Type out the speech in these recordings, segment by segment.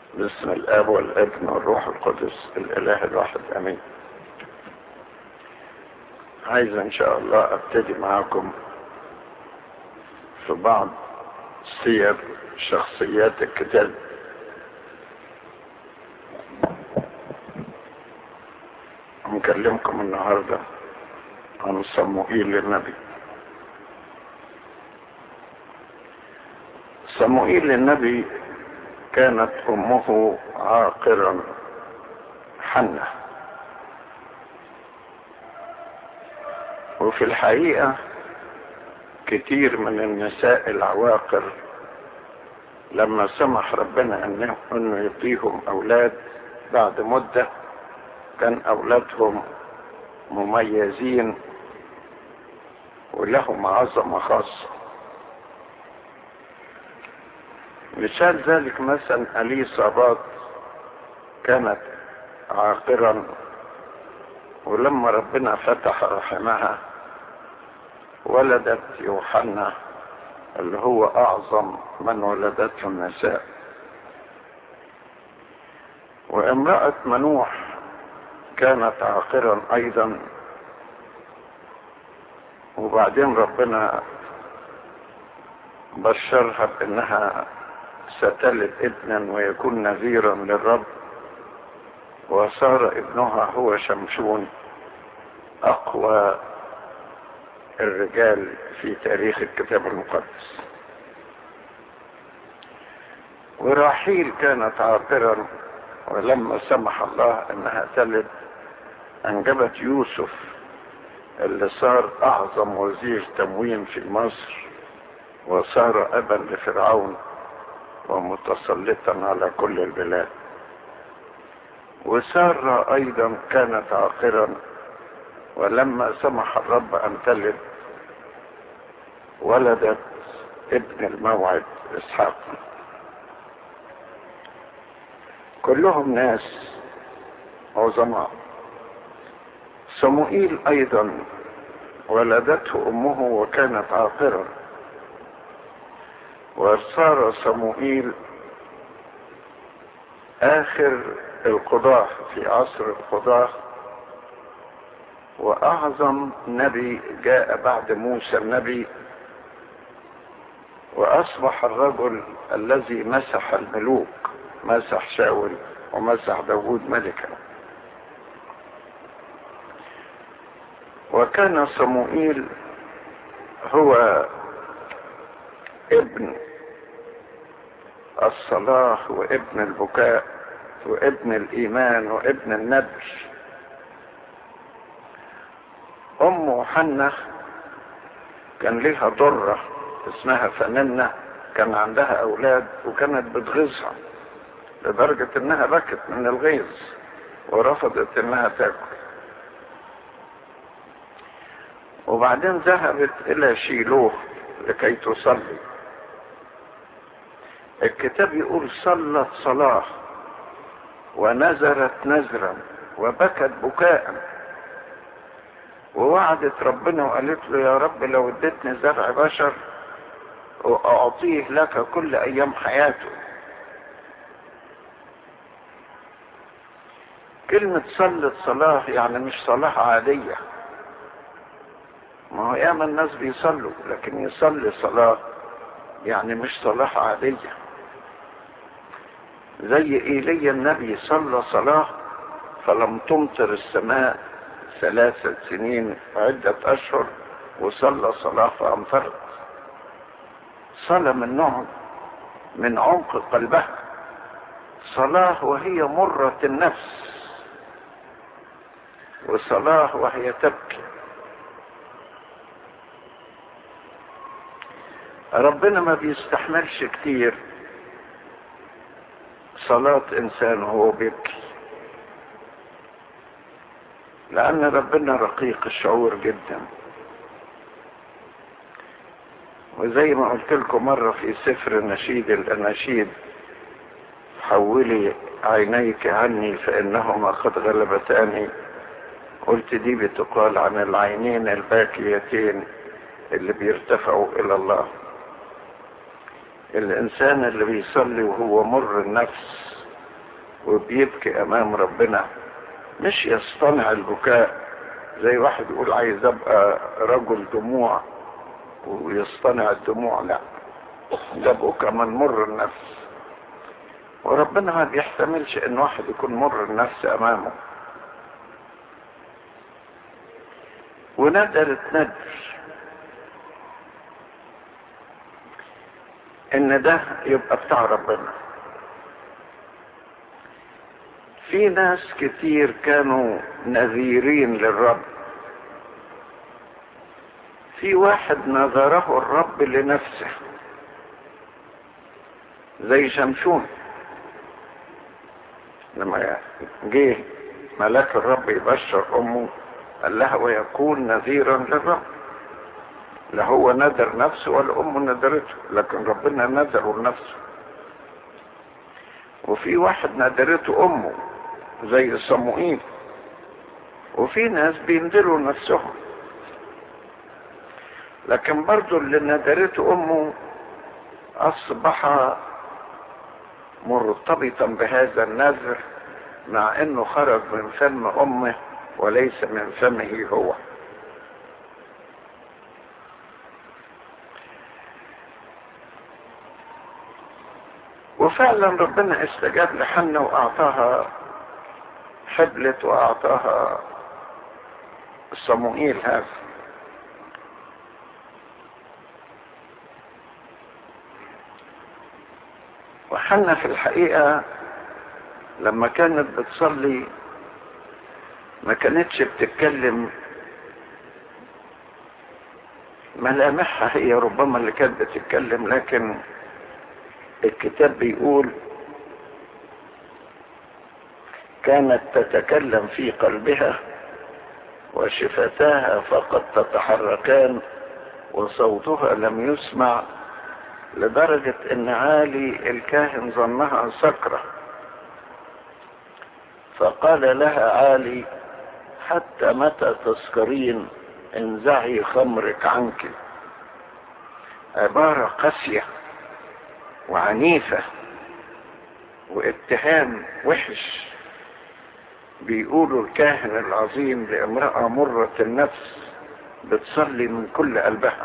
باسم الاب والابن والروح القدس الاله الواحد امين عايز ان شاء الله ابتدي معاكم في بعض سير شخصيات الكتاب هنكلمكم النهارده عن صموئيل النبي صموئيل النبي كانت امه عاقرا حنة وفي الحقيقة كتير من النساء العواقر لما سمح ربنا انه انه يعطيهم اولاد بعد مدة كان اولادهم مميزين ولهم عظمة خاصة مثال ذلك مثلا أليصابات كانت عاقرا ولما ربنا فتح رحمها ولدت يوحنا اللي هو أعظم من ولدته النساء وامرأة منوح كانت عاقرا أيضا وبعدين ربنا بشرها بأنها ستلد ابنا ويكون نذيرا للرب وصار ابنها هو شمشون اقوى الرجال في تاريخ الكتاب المقدس وراحيل كانت عاقرا ولما سمح الله انها تلد انجبت يوسف اللي صار اعظم وزير تموين في مصر وصار ابا لفرعون ومتسلطا على كل البلاد وسارة ايضا كانت عاقرا ولما سمح الرب ان تلد ولدت ابن الموعد اسحاق كلهم ناس عظماء صموئيل ايضا ولدته امه وكانت عاقرا وصار صموئيل اخر القضاة في عصر القضاة واعظم نبي جاء بعد موسى النبي واصبح الرجل الذي مسح الملوك مسح شاول ومسح داود ملكا وكان صموئيل هو ابن الصلاح وابن البكاء وابن الايمان وابن الندر امه حنة كان لها ضرة اسمها فننة كان عندها اولاد وكانت بتغيظها لدرجة انها بكت من الغيظ ورفضت انها تاكل وبعدين ذهبت الى شيلوه لكي تصلي الكتاب يقول صلت صلاة ونذرت نذرا وبكت بكاء ووعدت ربنا وقالت له يا رب لو اديتني زرع بشر واعطيه لك كل ايام حياته كلمة صلت صلاة يعني مش صلاة عادية ما هو ياما الناس بيصلوا لكن يصلي صلاة يعني مش صلاة عادية زي ايليا النبي صلى صلاة فلم تمطر السماء ثلاثة سنين عدة اشهر وصلى صلاة فامطرت صلاة من نوع من عمق قلبها صلاة وهي مرة النفس وصلاة وهي تبكي ربنا ما بيستحملش كتير صلاة انسان وهو بيبكي لان ربنا رقيق الشعور جدا وزي ما قلت لكم مرة في سفر نشيد الاناشيد حولي عينيك عني فانهما قد غلبتاني قلت دي بتقال عن العينين الباكيتين اللي بيرتفعوا الى الله الانسان اللي بيصلي وهو مر النفس وبيبكي امام ربنا مش يصطنع البكاء زي واحد يقول عايز ابقى رجل دموع ويصطنع الدموع لا ده بكى من مر النفس وربنا ما بيحتملش ان واحد يكون مر النفس امامه وندرت ندر ان ده يبقى بتاع ربنا في ناس كتير كانوا نذيرين للرب في واحد نذره الرب لنفسه زي شمشون لما جه ملاك الرب يبشر امه قال لها ويكون نذيرا للرب لا هو نذر نفسه ولا امه نذرته لكن ربنا نذره لنفسه وفي واحد نذرته امه زي صموئيل وفي ناس بينذروا نفسهم لكن برضو اللي نذرته امه اصبح مرتبطا بهذا النذر مع انه خرج من فم امه وليس من فمه هو وفعلا ربنا استجاب لحنا واعطاها حبلت واعطاها صموئيل هذا وحنا في الحقيقة لما كانت بتصلي ما كانتش بتتكلم ملامحها هي ربما اللي كانت بتتكلم لكن الكتاب بيقول كانت تتكلم في قلبها وشفتاها فقد تتحركان وصوتها لم يسمع لدرجة ان عالي الكاهن ظنها سكرة فقال لها عالي حتى متى تسكرين انزعي خمرك عنك عبارة قاسية وعنيفة واتهام وحش بيقولوا الكاهن العظيم لامرأة مرة النفس بتصلي من كل قلبها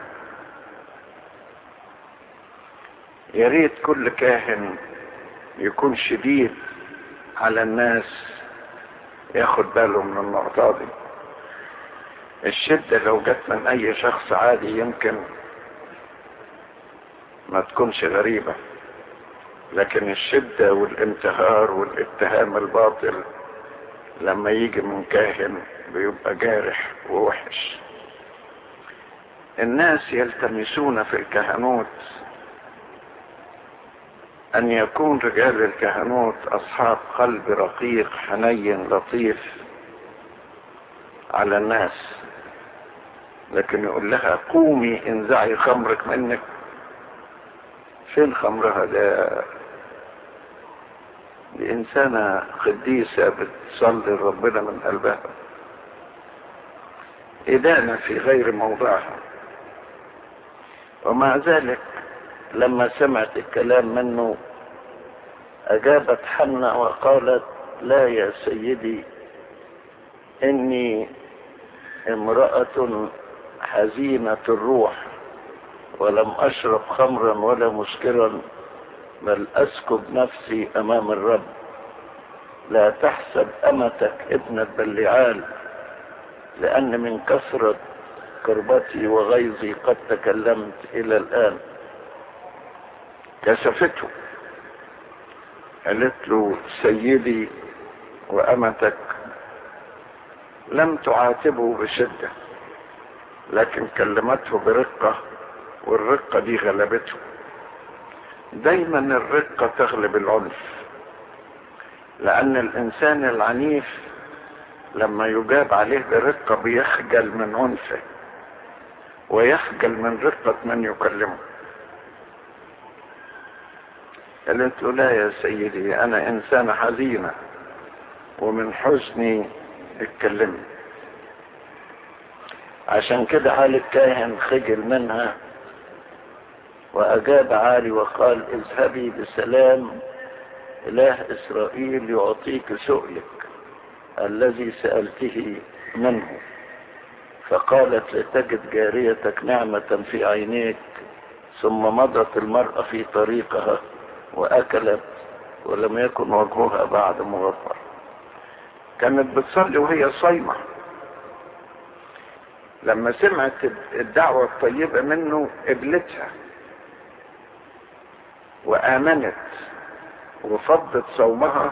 يا ريت كل كاهن يكون شديد على الناس ياخد باله من النقطة دي الشدة لو جت من اي شخص عادي يمكن ما تكونش غريبة لكن الشدة والانتهار والاتهام الباطل لما يجي من كاهن بيبقى جارح ووحش الناس يلتمسون في الكهنوت ان يكون رجال الكهنوت اصحاب قلب رقيق حنين لطيف على الناس لكن يقول لها قومي انزعي خمرك منك فين خمرها ده دي انسانة قديسة بتصلي ربنا من قلبها إدانة في غير موضعها ومع ذلك لما سمعت الكلام منه أجابت حنة وقالت لا يا سيدي إني امرأة حزينة الروح ولم أشرب خمرا ولا مسكرا بل أسكب نفسي أمام الرب لا تحسب أمتك ابنة بلعال لأن من كثرة كربتي وغيظي قد تكلمت إلى الآن كشفته قالت له سيدي وأمتك لم تعاتبه بشدة لكن كلمته برقة والرقة دي غلبته دايما الرقة تغلب العنف لأن الإنسان العنيف لما يجاب عليه برقة بيخجل من عنفه ويخجل من رقة من يكلمه قالت له لا يا سيدي أنا إنسانة حزينة ومن حزني اتكلمت عشان كده عالي الكاهن خجل منها وأجاب عالي وقال اذهبي بسلام إله إسرائيل يعطيك سؤلك الذي سألته منه فقالت لتجد جاريتك نعمة في عينيك ثم مضت المرأة في طريقها وأكلت ولم يكن وجهها بعد مغفر كانت بتصلي وهي صايمة لما سمعت الدعوة الطيبة منه قبلتها وآمنت وفضت صومها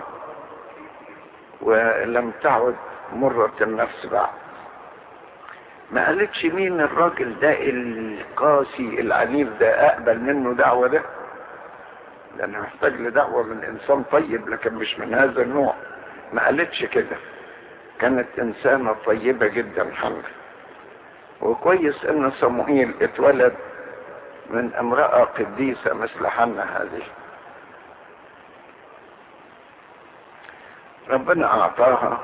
ولم تعد مرة النفس بعد ما قالتش مين الراجل ده القاسي العنيف ده اقبل منه دعوة ده ده انا محتاج لدعوة من انسان طيب لكن مش من هذا النوع ما قالتش كده كانت انسانة طيبة جدا حمد وكويس ان صموئيل اتولد من امرأة قديسة مثل حنا هذه ربنا اعطاها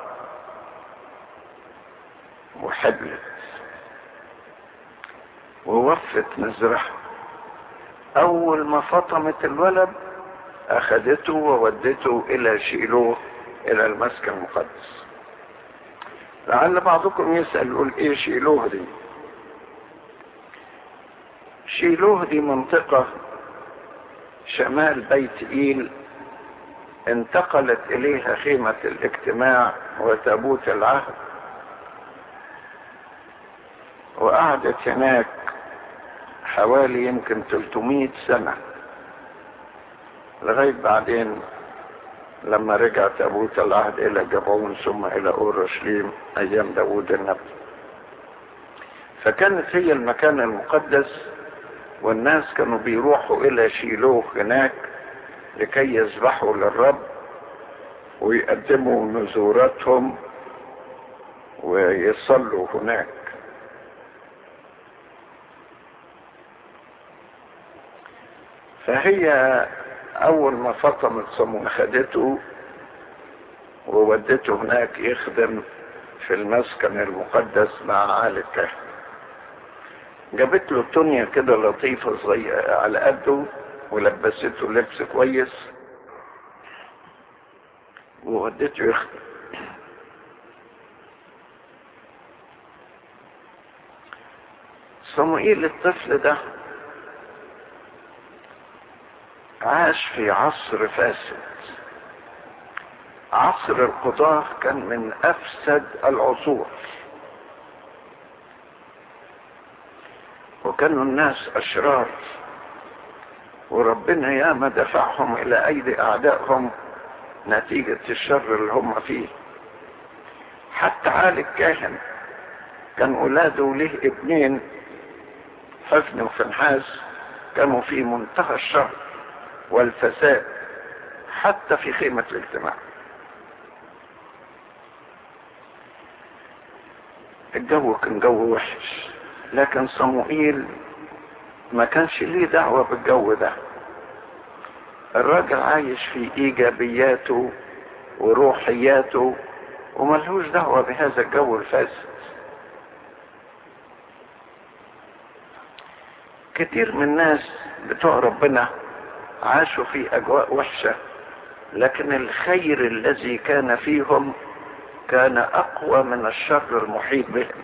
وحبلت ووفت نزرها اول ما فطمت الولد اخذته وودته الى شيلوه الى المسكن المقدس لعل بعضكم يسأل يقول ايه شيلوه دي شيلوه دي منطقة شمال بيت ايل انتقلت اليها خيمة الاجتماع وتابوت العهد وقعدت هناك حوالي يمكن 300 سنة لغاية بعدين لما رجع تابوت العهد الى جبعون ثم الى اورشليم ايام داود النبي فكانت هي المكان المقدس والناس كانوا بيروحوا الى شيلوه هناك لكي يذبحوا للرب ويقدموا نذوراتهم ويصلوا هناك فهي اول ما فطمت صمون خدته وودته هناك يخدم في المسكن المقدس مع آل الكهنة جابت له تونيا كده لطيفة صغيرة على قده ولبسته لبس كويس وودته يخدم صموئيل الطفل ده عاش في عصر فاسد عصر القضاة كان من افسد العصور وكانوا الناس اشرار وربنا ياما دفعهم الى ايدي اعدائهم نتيجة الشر اللي هم فيه حتى عالي الكاهن كان اولاده له ابنين حفن وفنحاس كانوا في منتهى الشر والفساد حتى في خيمة الاجتماع الجو كان جو وحش لكن صموئيل ما كانش ليه دعوة بالجو ده الراجل عايش في ايجابياته وروحياته وملهوش دعوة بهذا الجو الفاسد كتير من الناس بتوع ربنا عاشوا في اجواء وحشة لكن الخير الذي كان فيهم كان اقوى من الشر المحيط بهم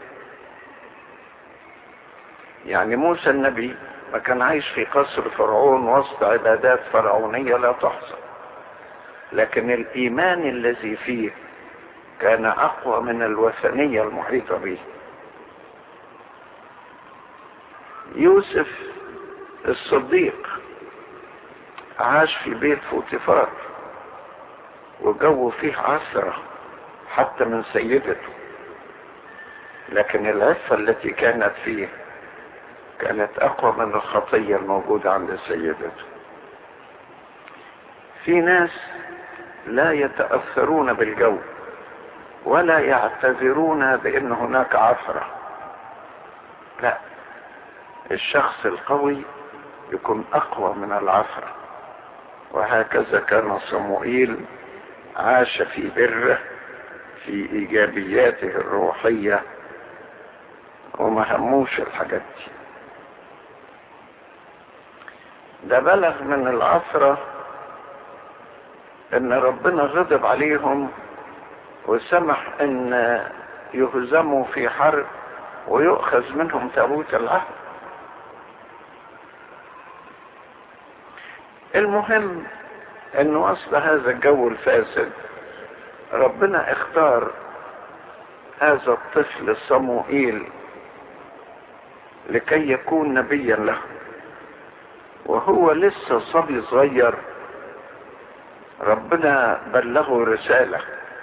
يعني موسى النبي ما كان عايش في قصر فرعون وسط عبادات فرعونية لا تحصى لكن الايمان الذي فيه كان اقوى من الوثنية المحيطة به يوسف الصديق عاش في بيت فوتيفار وجو فيه عثرة حتى من سيدته لكن العفة التي كانت فيه كانت اقوى من الخطية الموجودة عند سيدته في ناس لا يتأثرون بالجو ولا يعتذرون بان هناك عثرة لا الشخص القوي يكون اقوى من العثرة وهكذا كان صموئيل عاش في بره في ايجابياته الروحية وما هموش الحاجات دي ده بلغ من العثرة ان ربنا غضب عليهم وسمح ان يهزموا في حرب ويؤخذ منهم تابوت العهد المهم ان وسط هذا الجو الفاسد ربنا اختار هذا الطفل صموئيل لكي يكون نبيا له وهو لسه صبي صغير ربنا بلغه رسالة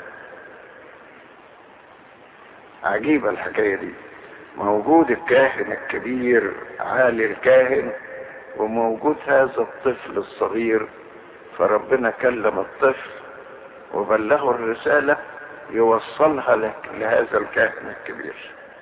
عجيبة الحكاية دي موجود الكاهن الكبير عالي الكاهن وموجود هذا الطفل الصغير فربنا كلم الطفل وبلغه الرسالة يوصلها لك لهذا الكاهن الكبير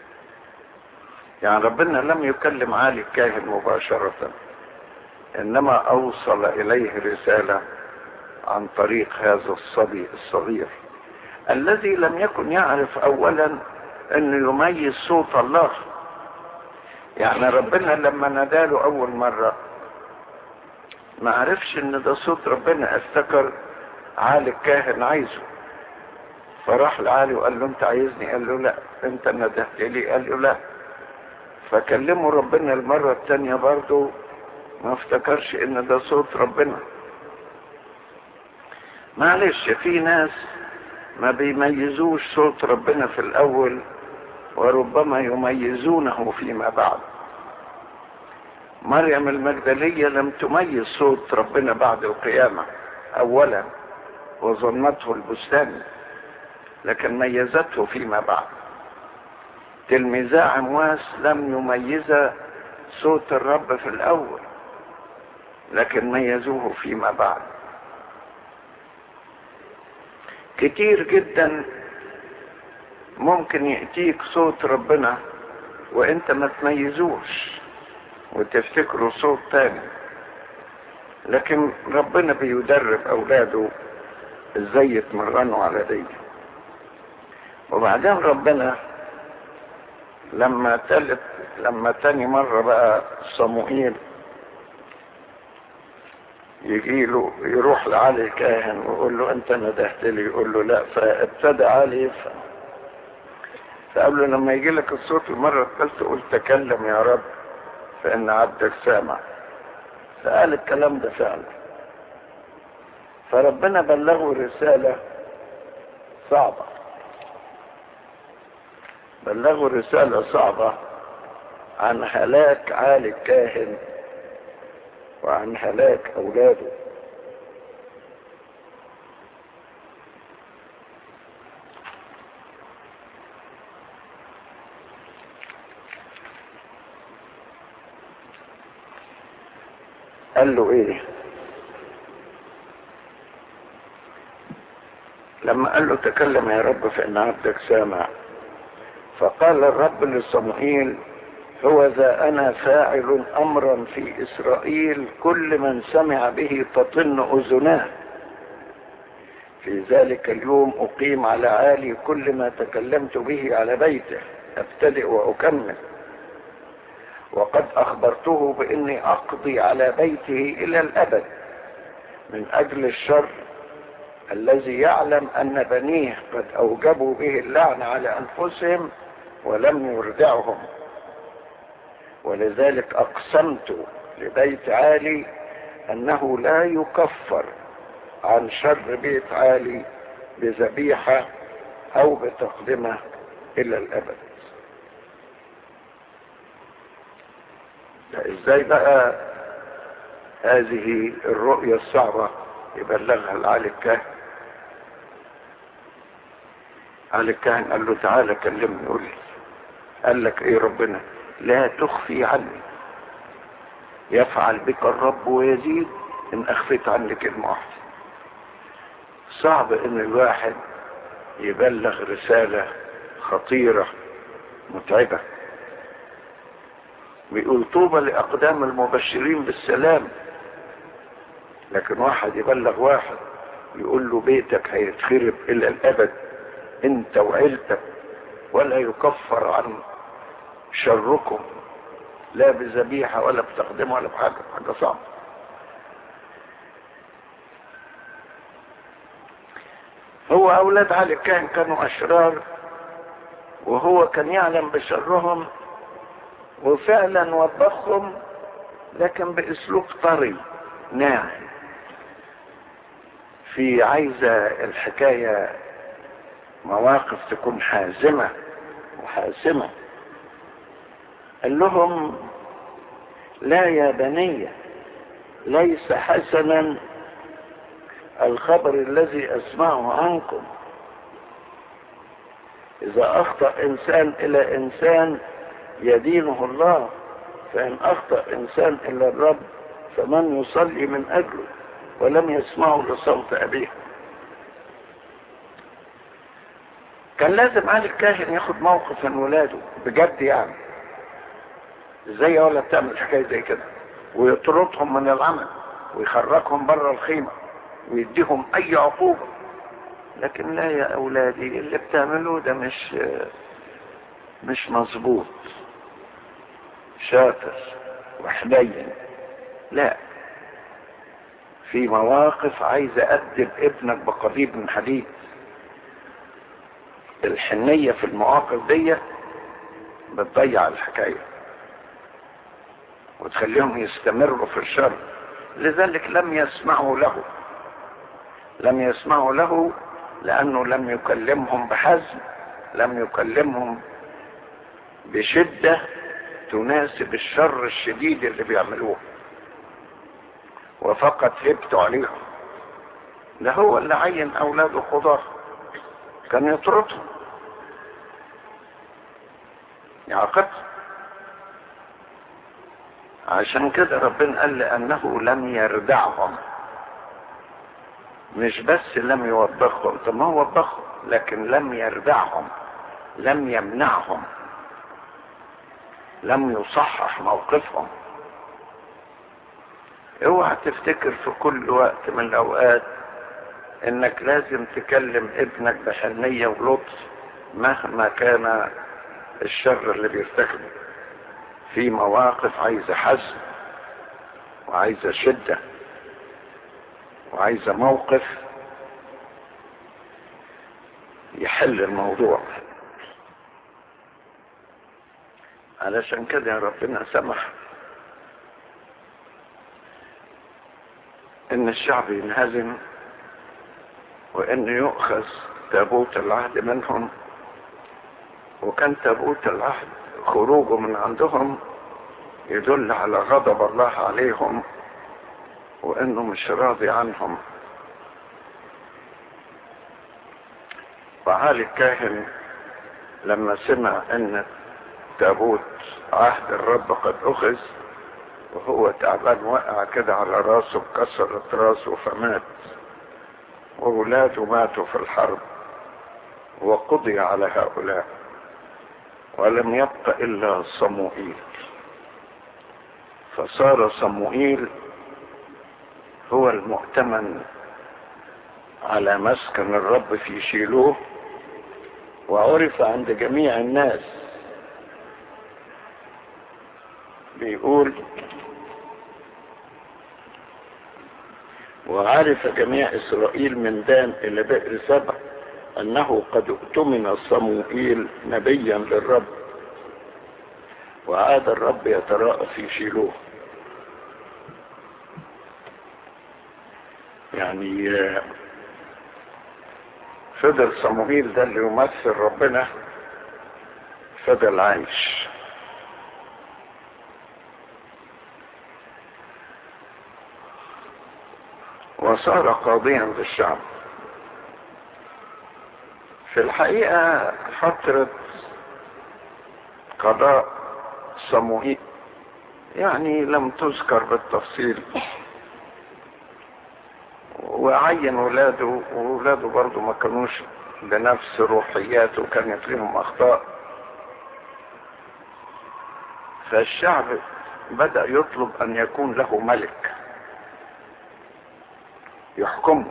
يعني ربنا لم يكلم عالي الكاهن مباشرة انما اوصل اليه رسالة عن طريق هذا الصبي الصغير الذي لم يكن يعرف اولا انه يميز صوت الله يعني ربنا لما ناداله اول مرة ما عرفش ان ده صوت ربنا افتكر عالي الكاهن عايزه فراح لعالي وقال له انت عايزني قال له لا انت ندهت لي قال له لا فكلمه ربنا المرة التانية برضه ما افتكرش ان ده صوت ربنا معلش في ناس ما بيميزوش صوت ربنا في الاول وربما يميزونه فيما بعد مريم المجدلية لم تميز صوت ربنا بعد القيامة اولا وظنته البستان لكن ميزته فيما بعد تلميذا عمواس لم يميز صوت الرب في الاول لكن ميزوه فيما بعد كتير جدا ممكن يأتيك صوت ربنا وانت ما تميزوش وتفتكره صوت تاني لكن ربنا بيدرب اولاده ازاي يتمرنوا على دي وبعدين ربنا لما تالت لما تاني مرة بقى صموئيل يجي له يروح لعلي الكاهن ويقول له انت ندهت لي يقول له لا فابتدى علي يفهم فقال له لما يجي لك الصوت المرة الثالثة قول تكلم يا رب فإن عبدك سامع فقال الكلام ده فعلا فربنا بلغه رسالة صعبة بلغه رسالة صعبة عن هلاك عالي الكاهن وعن هلاك أولاده قال له ايه لما قال له تكلم يا رب فإن عبدك سامع فقال الرب لصموئيل هو ذا أنا فاعل أمرا في إسرائيل كل من سمع به تطن أذناه في ذلك اليوم أقيم على عالي كل ما تكلمت به على بيته أبتدئ وأكمل وقد أخبرته بإني أقضي على بيته إلى الأبد من أجل الشر الذي يعلم أن بنيه قد أوجبوا به اللعنة على أنفسهم ولم يردعهم ولذلك أقسمت لبيت عالي أنه لا يكفر عن شر بيت عالي بذبيحة أو بتقدمة إلى الأبد ازاي بقى هذه الرؤية الصعبة يبلغها لعلي الكاهن علي الكاهن قال له تعالى كلمني قول لي قال لك ايه ربنا لا تخفي عني يفعل بك الرب ويزيد ان اخفيت عني كلمة واحدة صعب ان الواحد يبلغ رسالة خطيرة متعبة بيقول طوبى لأقدام المبشرين بالسلام لكن واحد يبلغ واحد يقول له بيتك هيتخرب إلى الأبد أنت وعيلتك ولا يكفر عن شركم لا بذبيحة ولا بتقدمة ولا بحاجة حاجة صعبة هو اولاد علي كان كانوا اشرار وهو كان يعلم بشرهم وفعلا وبخهم لكن باسلوب طري ناعم في عايزة الحكاية مواقف تكون حازمة وحاسمة قال لهم لا يا بني ليس حسنا الخبر الذي اسمعه عنكم اذا اخطأ انسان الى انسان يدينه الله فان اخطأ انسان الى الرب فمن يصلي من اجله ولم يسمعوا لصوت ابيه كان لازم علي الكاهن ياخد موقف من ولاده بجد يعني ازاي يا ولا بتعمل حكايه زي كده ويطردهم من العمل ويخرجهم بره الخيمه ويديهم اي عقوبه لكن لا يا اولادي اللي بتعملوه ده مش مش مظبوط شاطر وحنين لا في مواقف عايز أدب ابنك بقضيب من حديد الحنية في المواقف دي بتضيع الحكاية وتخليهم يستمروا في الشر لذلك لم يسمعوا له لم يسمعوا له لأنه لم يكلمهم بحزم لم يكلمهم بشدة تناسب الشر الشديد اللي بيعملوه وفقط هبتوا عليهم ده هو اللي عين اولاده قضاة كان يطردهم يعاقبهم عشان كده ربنا قال لانه لم يردعهم مش بس لم يوبخهم طب ما هو وبخهم لكن لم يردعهم لم يمنعهم لم يصحح موقفهم اوعى تفتكر في كل وقت من الاوقات انك لازم تكلم ابنك بحنية ولطف مهما كان الشر اللي بيرتكبه في مواقف عايزة حزم وعايزة شدة وعايزة موقف يحل الموضوع علشان كده يا ربنا سمح ان الشعب ينهزم وان يؤخذ تابوت العهد منهم وكان تابوت العهد خروجه من عندهم يدل على غضب الله عليهم وانه مش راضي عنهم وعالي الكاهن لما سمع ان تابوت عهد الرب قد اخذ وهو تعبان وقع كده على راسه كسرت راسه فمات وولاده ماتوا في الحرب وقضي على هؤلاء ولم يبق الا صموئيل فصار صموئيل هو المؤتمن على مسكن الرب في شيلوه وعرف عند جميع الناس بيقول وعرف جميع إسرائيل من دان إلى بئر سبع أنه قد اؤتمن صموئيل نبيا للرب وعاد الرب يتراءى في شيلوه يعني فضل صموئيل ده اللي يمثل ربنا فضل عايش وصار قاضيا للشعب في الحقيقة فترة قضاء صموئيل يعني لم تذكر بالتفصيل وعين ولاده وولاده برضه ما كانوش بنفس روحياته كان فيهم اخطاء فالشعب بدأ يطلب ان يكون له ملك يحكمه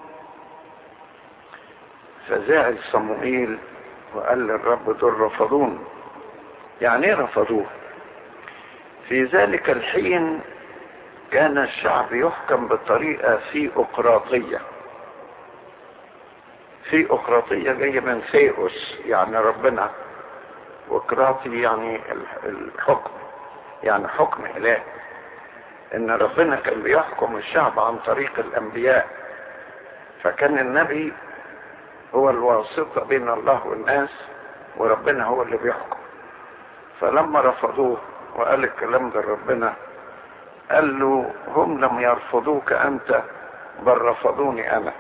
فزعل صموئيل وقال للرب دول رفضون يعني ايه رفضوه في ذلك الحين كان الشعب يحكم بطريقة ثيوقراطية ثيوقراطية جاية من ثيوس يعني ربنا وقراطي يعني الحكم يعني حكم إله إن ربنا كان بيحكم الشعب عن طريق الأنبياء فكان النبي هو الواسطة بين الله والناس وربنا هو اللي بيحكم فلما رفضوه وقال الكلام ده ربنا قال له هم لم يرفضوك انت بل رفضوني انا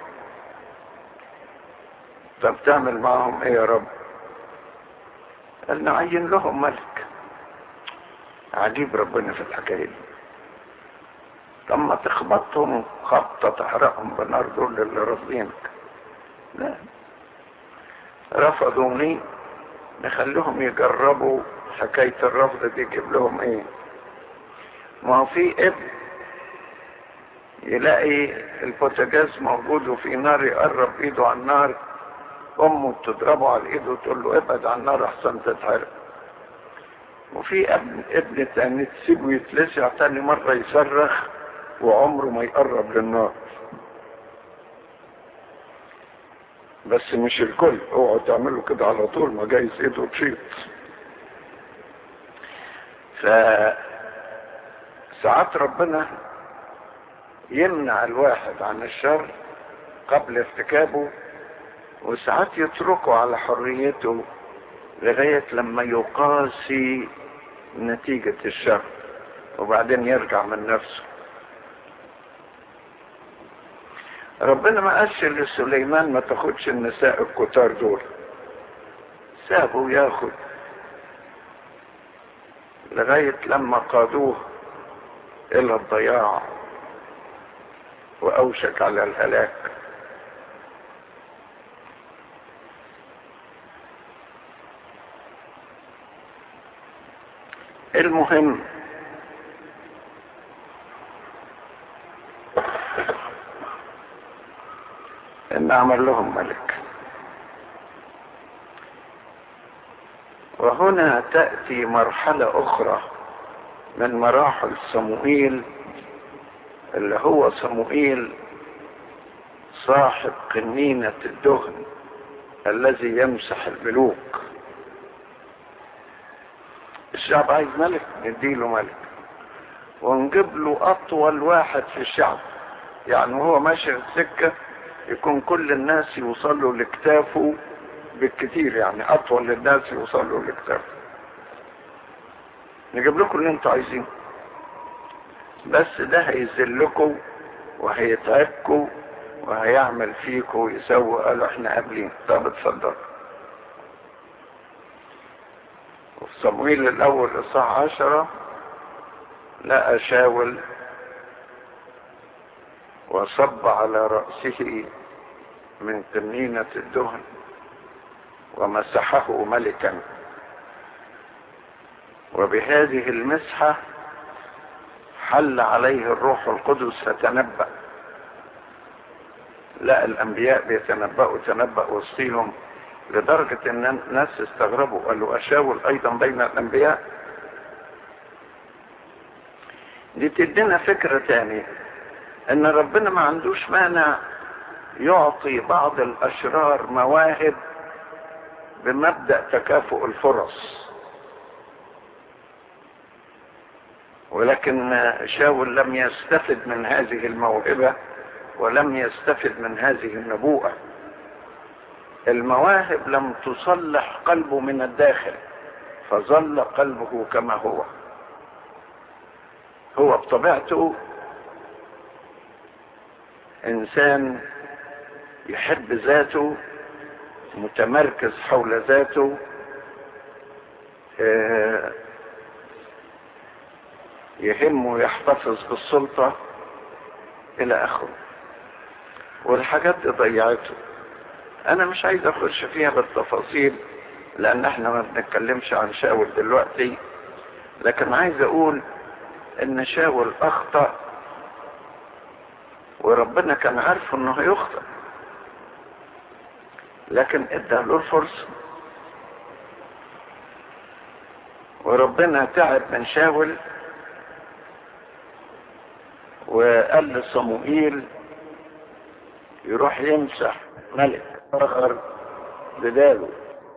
طب تعمل معهم ايه يا رب قال نعين لهم ملك عجيب ربنا في الحكايه دي طب ما تخبطهم خبطه تحرقهم بنار دول اللي رافضينك لا رفضوني نخليهم يجربوا حكاية الرفض دي يجيب لهم ايه ما هو في ابن يلاقي البوتاجاز موجود وفي نار يقرب ايده على النار امه تضربه على ايده وتقول له ابعد عن النار احسن تتحرق وفي ابن ابن تاني تسيبه يتلسع تاني مرة يصرخ وعمره ما يقرب للنار بس مش الكل اوعوا تعملوا كده على طول ما جايز ايده تشيط ف ساعات ربنا يمنع الواحد عن الشر قبل ارتكابه وساعات يتركه على حريته لغاية لما يقاسي نتيجة الشر وبعدين يرجع من نفسه ربنا ما قالش لسليمان ما تاخدش النساء الكتار دول سابه ياخد لغاية لما قادوه الى الضياع واوشك على الهلاك المهم ان عمل لهم ملك وهنا تأتي مرحلة أخرى من مراحل صموئيل اللي هو صموئيل صاحب قنينة الدهن الذي يمسح الملوك الشعب عايز ملك نديله ملك ونجيب له أطول واحد في الشعب يعني وهو ماشي في السكة يكون كل الناس يوصلوا لاكتافه بالكثير يعني اطول الناس يوصلوا لاكتافه نجيب لكم اللي انتوا عايزينه بس ده هيذلكم وهيتعبكم وهيعمل فيكم ويسوي قالوا احنا قابلين طب اتفضل وفي صمويل الاول اصحاح عشرة لقى شاول وصب على رأسه من تنينة الدهن ومسحه ملكا وبهذه المسحة حل عليه الروح القدس فتنبأ لا الأنبياء بيتنبأوا تنبأ وسطيهم لدرجة ان الناس استغربوا قالوا أشاول أيضا بين الأنبياء دي تدينا فكرة تانية ان ربنا ما عندوش مانع يعطي بعض الاشرار مواهب بمبدأ تكافؤ الفرص ولكن شاول لم يستفد من هذه الموهبة ولم يستفد من هذه النبوءة المواهب لم تصلح قلبه من الداخل فظل قلبه كما هو هو بطبيعته انسان يحب ذاته متمركز حول ذاته يهمه يحتفظ بالسلطة الى اخره والحاجات دي ضيعته انا مش عايز اخش فيها بالتفاصيل لان احنا ما بنتكلمش عن شاول دلوقتي لكن عايز اقول ان شاول اخطأ وربنا كان عارف انه هيخطئ لكن ادى له الفرصة وربنا تعب من شاول وقال لصموئيل يروح يمسح ملك اخر بداله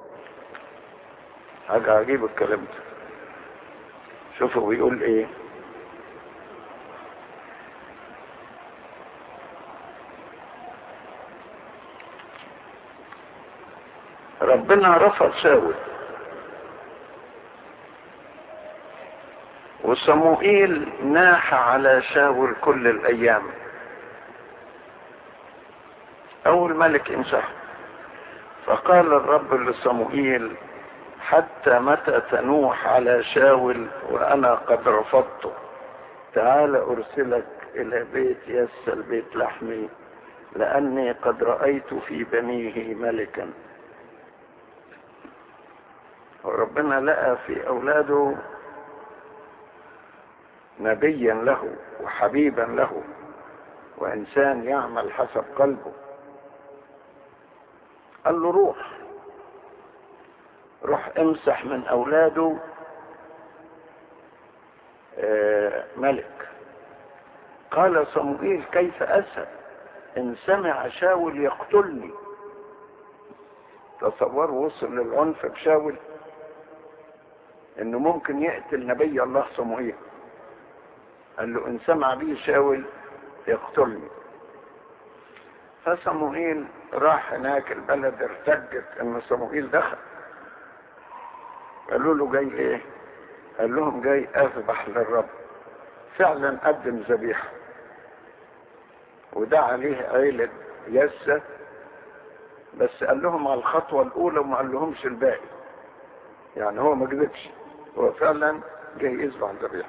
حاجة عجيب الكلام ده شوفوا بيقول ايه ربنا رفض شاول وصموئيل ناح على شاول كل الايام اول ملك انسحب فقال الرب لصموئيل حتى متى تنوح على شاول وانا قد رفضته تعال ارسلك الى بيت يسل بيت لحمي لاني قد رايت في بنيه ملكا وربنا لقى في اولاده نبيا له وحبيبا له وانسان يعمل حسب قلبه قال له روح روح امسح من اولاده آه ملك قال صموئيل كيف اسهل ان سمع شاول يقتلني تصوروا وصل للعنف بشاول انه ممكن يقتل نبي الله صموئيل قال له ان سمع بي شاول يقتلني فصموئيل راح هناك البلد ارتجت ان صموئيل دخل قالوا له جاي ايه قال لهم جاي اذبح للرب فعلا قدم ذبيحه وده عليه عيلة يسة بس قال لهم على الخطوة الأولى وما قال لهمش الباقي يعني هو ما كذبش هو فعلا جاي يذبح ذبيحه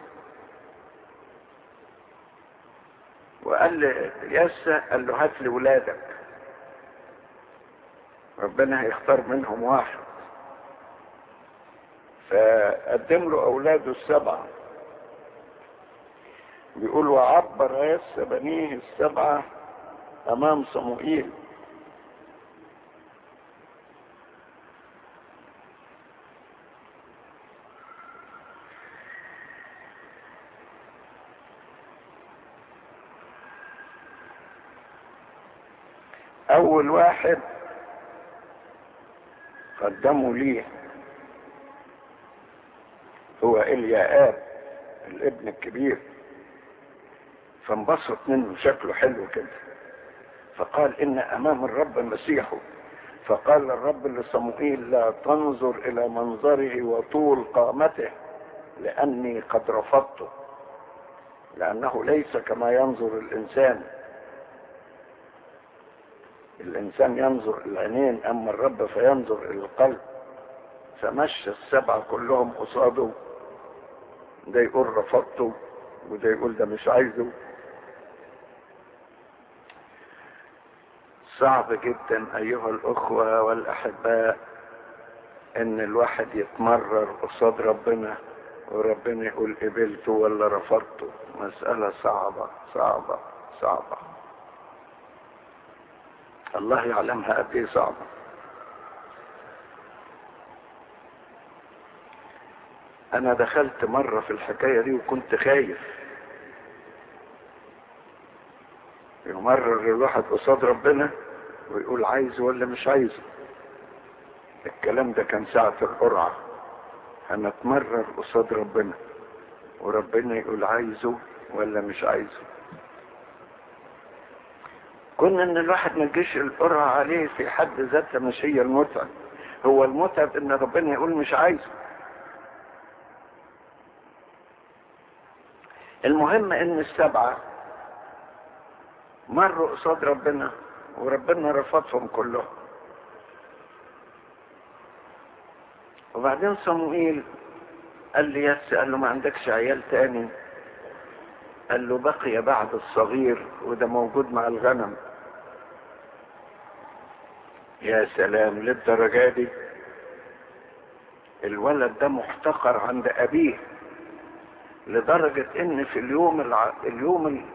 وقال لي يسا قال له هات لي ولادك ربنا هيختار منهم واحد فقدم له اولاده السبعه بيقول وعبر يسا بنيه السبعه امام صموئيل اول واحد قدموا ليه هو اليااب الابن الكبير فانبسط منه شكله حلو كده فقال ان امام الرب مسيحه فقال الرب لصموئيل لا تنظر الى منظره وطول قامته لاني قد رفضته لانه ليس كما ينظر الانسان الانسان ينظر العينين اما الرب فينظر الى القلب فمشى السبعه كلهم قصاده ده يقول رفضته وده يقول ده مش عايزه صعب جدا ايها الاخوه والاحباء ان الواحد يتمرر قصاد ربنا وربنا يقول قبلته ولا رفضته مساله صعبه صعبه صعبه الله يعلمها قد ايه صعبة انا دخلت مرة في الحكاية دي وكنت خايف يمرر الواحد قصاد ربنا ويقول عايزه ولا مش عايزه الكلام ده كان ساعة القرعة هنتمرر قصاد ربنا وربنا يقول عايزه ولا مش عايزه كنا ان الواحد ما يجيش القرعة عليه في حد ذاتها مش هي المتعب هو المتعب ان ربنا يقول مش عايزه المهم ان السبعة مروا قصاد ربنا وربنا رفضهم كلهم وبعدين صموئيل قال لي يس قال له ما عندكش عيال تاني قال له بقي بعد الصغير وده موجود مع الغنم يا سلام للدرجة دي الولد ده محتقر عند أبيه لدرجة إن في اليوم الع... اليوم ال...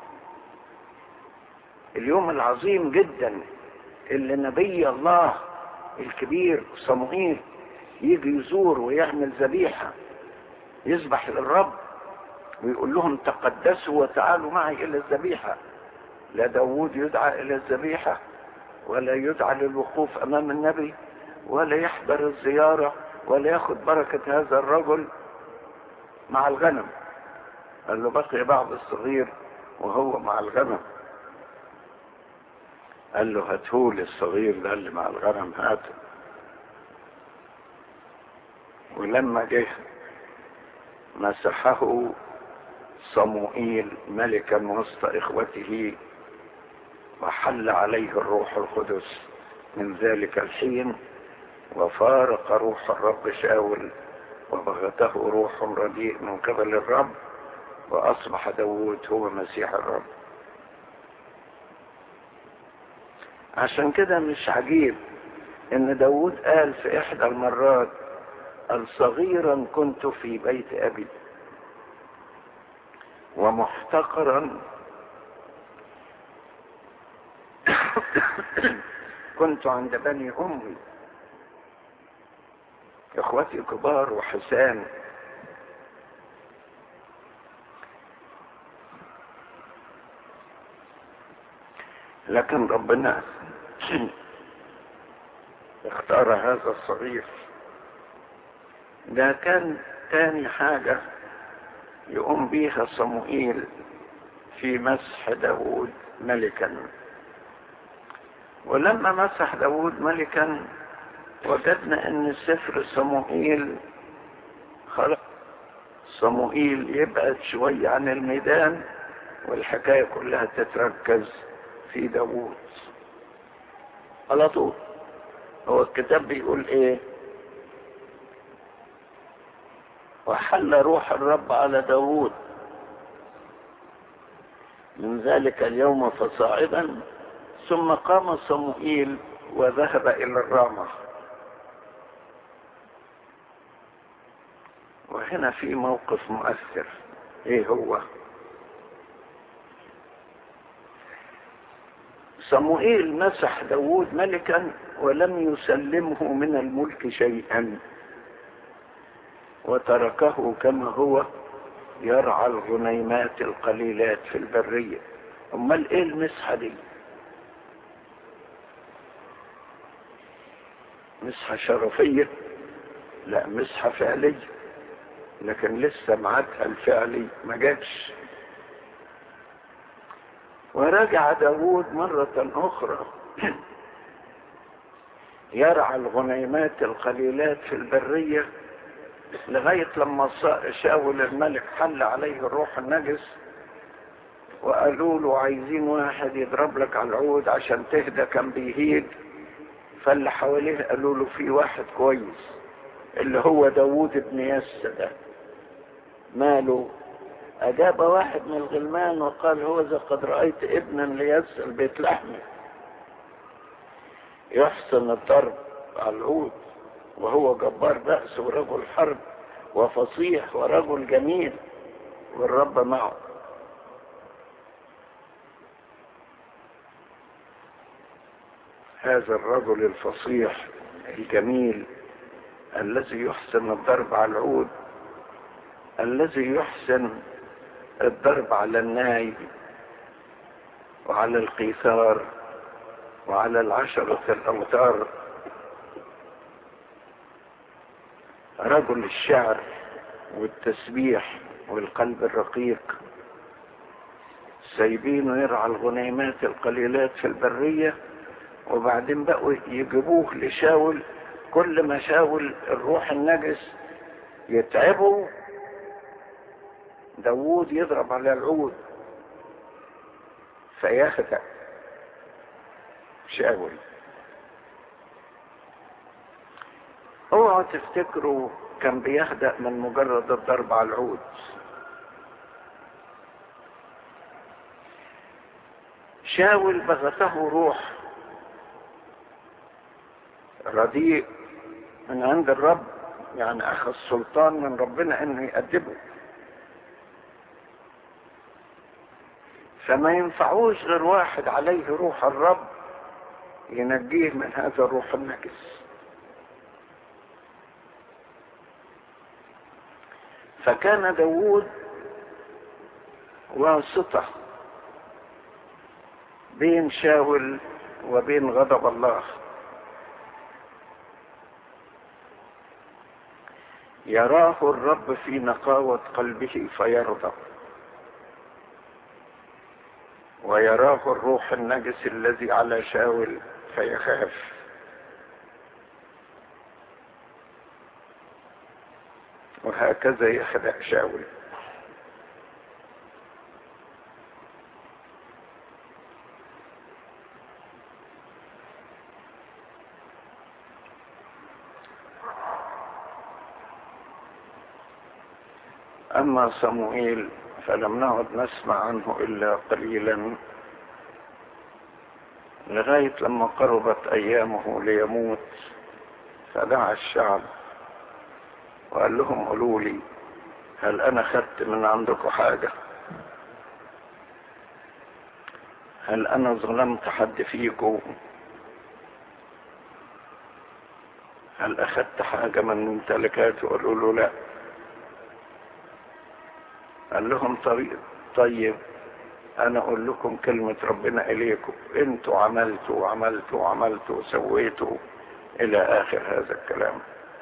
اليوم العظيم جدا اللي نبي الله الكبير صموئيل يجي يزور ويعمل ذبيحة يذبح للرب ويقول لهم تقدسوا وتعالوا معي إلى الذبيحة لا داوود يدعى إلى الذبيحة ولا يدعى للوقوف امام النبي ولا يحضر الزيارة ولا ياخد بركة هذا الرجل مع الغنم قال له بقي بعض الصغير وهو مع الغنم قال له هاتهولي الصغير ده اللي مع الغنم هاته ولما جه مسحه صموئيل ملكا وسط اخوته وحل عليه الروح القدس من ذلك الحين وفارق روح الرب شاول وبغته روح رديء من قبل الرب واصبح داود هو مسيح الرب عشان كده مش عجيب ان داود قال في احدى المرات قال صغيرا كنت في بيت ابي ومحتقرا كنت عند بني امي اخوتي كبار وحسان لكن ربنا اختار هذا الصغير ده كان تاني حاجة يقوم بيها صموئيل في مسح داود ملكا ولما مسح داود ملكا وجدنا ان سفر صموئيل خلق صموئيل يبعد شوية عن الميدان والحكاية كلها تتركز في داوود على طول هو الكتاب بيقول ايه وحل روح الرب على داوود من ذلك اليوم فصاعدا ثم قام صموئيل وذهب الى الرامة وهنا في موقف مؤثر ايه هو صموئيل مسح داود ملكا ولم يسلمه من الملك شيئا وتركه كما هو يرعى الغنيمات القليلات في البرية امال ايه المسحة دي مسحة شرفية لا مسحة فعلية لكن لسه معادها الفعلي ما جاتش ورجع داود مرة أخرى يرعى الغنيمات القليلات في البرية لغاية لما شاول الملك حل عليه الروح النجس وقالوا له عايزين واحد يضرب لك على العود عشان تهدى كان بيهيج فاللي حواليه قالوا له في واحد كويس اللي هو داوود ابن يس ده ماله أجاب واحد من الغلمان وقال هو إذا قد رأيت ابنا ليسأل بيت لحمه يحسن الضرب على العود وهو جبار بأس ورجل حرب وفصيح ورجل جميل والرب معه هذا الرجل الفصيح الجميل الذي يحسن الضرب على العود الذي يحسن الضرب على الناي وعلى القيثار وعلى العشرة الأوتار رجل الشعر والتسبيح والقلب الرقيق سايبينه يرعى الغنيمات القليلات في البرية وبعدين بقوا يجيبوه لشاول كل ما شاول الروح النجس يتعبه داوود يضرب على العود فيخدع شاول اوعوا تفتكروا كان بيهدأ من مجرد الضرب على العود شاول بغته روح رديء من عند الرب يعني اخذ سلطان من ربنا انه يأدبه فما ينفعوش غير واحد عليه روح الرب ينجيه من هذا الروح النجس فكان داوود واسطة بين شاول وبين غضب الله يراه الرب في نقاوة قلبه فيرضى ويراه الروح النجس الذي على شاول فيخاف وهكذا يخدع شاول أما صموئيل فلم نعد نسمع عنه إلا قليلا لغاية لما قربت أيامه ليموت فدعا الشعب وقال لهم قولوا لي هل أنا خدت من عندكم حاجة هل أنا ظلمت حد فيكم هل أخذت حاجة من ممتلكاتي قالوا له لا قال لهم طريق طيب انا اقول لكم كلمة ربنا اليكم انتوا عملتوا وعملتوا وعملتوا وسويتوا الى اخر هذا الكلام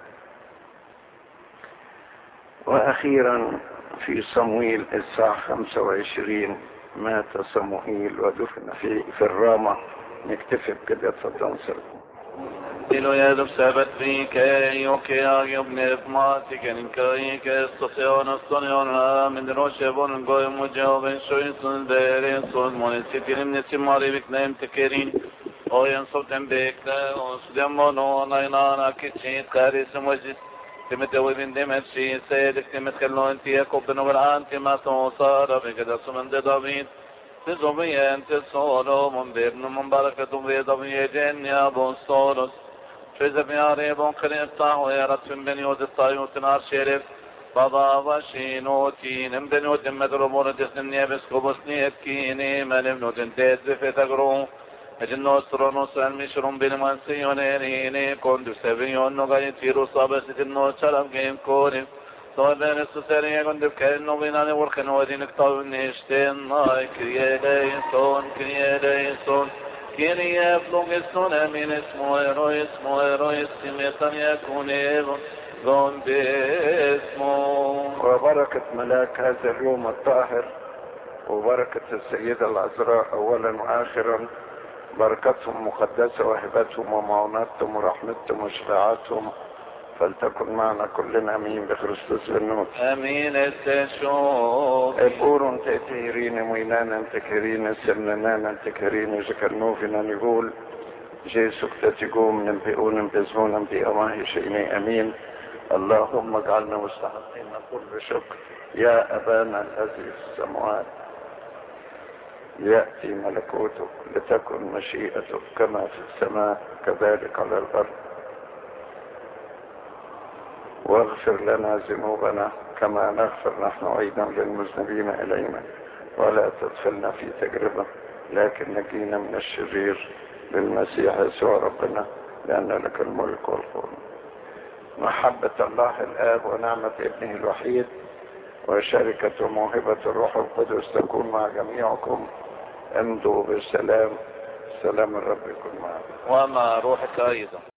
واخيرا في صمويل الساعة 25 مات صموئيل ودفن في في الرامة نكتفي بكده اتفضل سلام Ilo jedom sebet vike, joke agjom nevmatik, en kajike, stationen stonion ha, min roche bon goj mu gjove, shoysun dere, son monin sitirim nesi mari viknem tekerin, oyen sotem bekle, os demono, naynana kiçin, karisim vajit, تمت وبن دمت في سيدك تمت خلو انت يكوب نور انت ما توصار بكذا سمن دابين تزومي انت صورو من بيرن من بركة بيضا جنيا بوصورس Çöze biyare bon kırıkta o yaratın beni o distayutun ar şerif. Baba başinotin em beni o dimmed rumunu disnim niyebis kubus niyetkini melim nudin tezzife tagru. Ecin nostronos elmişrum benim ansiyon erini kondu seviyon no gayet firu sabesitin no çalam geyim korim. Sonra su seriye gönderip kerin o binani vurken o edinik tavun işten ay kriye son kriye son. Kyrie flogeston min اسمه ero اسمه ero اسمه يكون ذون باسمه وبركة ملاك هذا اليوم الطاهر وبركة السيدة العذراء أولا وآخرا بركتهم مقدسة وهبتهم ومعوناتهم ورحمتهم وشفاعتهم فلتكن معنا كلنا امين بخريستوس بالنور امين التشوف ابورون تأتيرين وينانا تكرين سننانا تكرين جكرنوفنا نقول جيسوك تتقوم ننبئون ننبزون ننبئ الله شيء امين اللهم اجعلنا مستحقين كل شكر يا ابانا الذي في السماوات يأتي ملكوتك لتكن مشيئتك كما في السماء كذلك على الأرض واغفر لنا ذنوبنا كما نغفر نحن أيضا للمذنبين إلينا ولا تدخلنا في تجربة لكن نجينا من الشرير بالمسيح يسوع ربنا لأن لك الملك والقوة محبة الله الآب ونعمة ابنه الوحيد وشركة وموهبة الروح القدس تكون مع جميعكم امضوا بالسلام سلام الرب يكون معكم ومع روحك أيضا